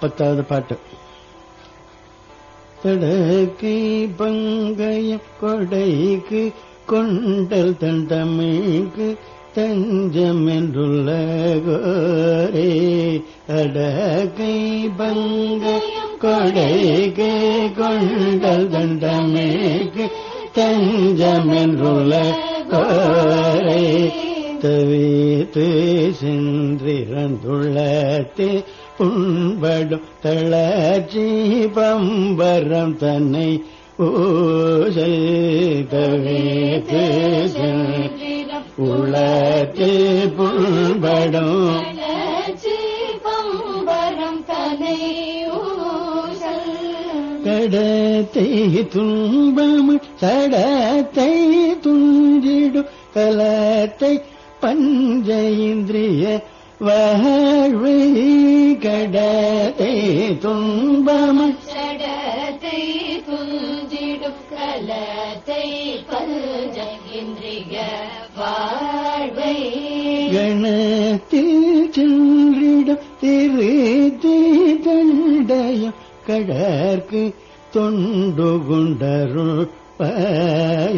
பத்தாவது பாட்டு தடக்கை பங்கயம் கொடைக்கு கொண்டல் தண்டமைக்கு தஞ்சம் என்றுள்ள கோரே அடக்கை பங்கயம் கொடைக்கு கொண்டல் தண்டமைக்கு தஞ்சம் என்றுள்ள கோரே தவித்து சென்றிறந்துள்ளத்தே புண்படும் தளர்ச்சி பம்பரம் தன்னை ஊசல் தவித்து உள்ளத்தில் புண்படும் பம்பரம் தனை ஊசல் கடத்தை துன்பம் சடத்தை துஞ்சிடும் கலத்தை பஞ்ச இந்திரிய வாழ்வை கடத்தை துன்பம் சடத்தை துஞ்சிடும் கலத்தை பஞ்ச இந்திரிய வாழ்வை கணத்தில் சென்றிடும் திருத்தி தண்டயம் கடற்கு தொண்டு குண்டருள் பாய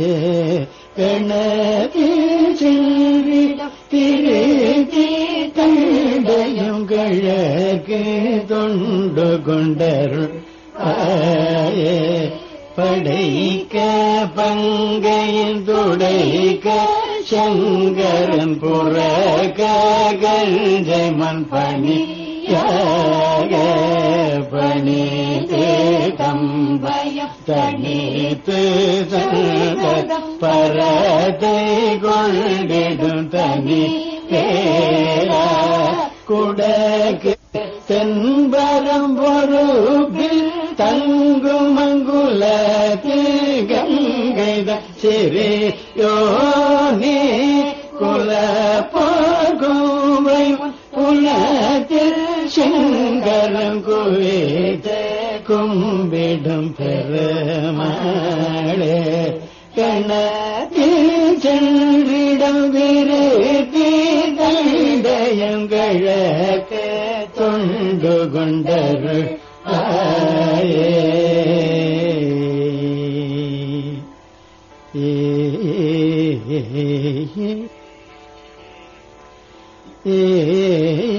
கணத்தில் சென்றிடும் திருத்தி தண்டயம் கழற்கு தொண்டு கொண்டருள் பாய படைக்க பங்கையின் துடைக்க சங்கரன் புறக கஞ்சை மண் பணி பணி தம்பயம் தனித்து சங்கதம் பரதை கொண்டிடும் தனி பேரா குடக்கு தென்பரம் பொறுப்பில் தங்கும் அங்குலத்தில் கங்கைத சிறி யோனி குல போகுவை புலத்தில் செங்கரம் குவித கும்பிடும் பெருமாளே கணத்தில் சென்றிடம் விருத்தி தண்டயங்கழக்க தொண்டு கொண்டரு ஆயே ஏ ஏ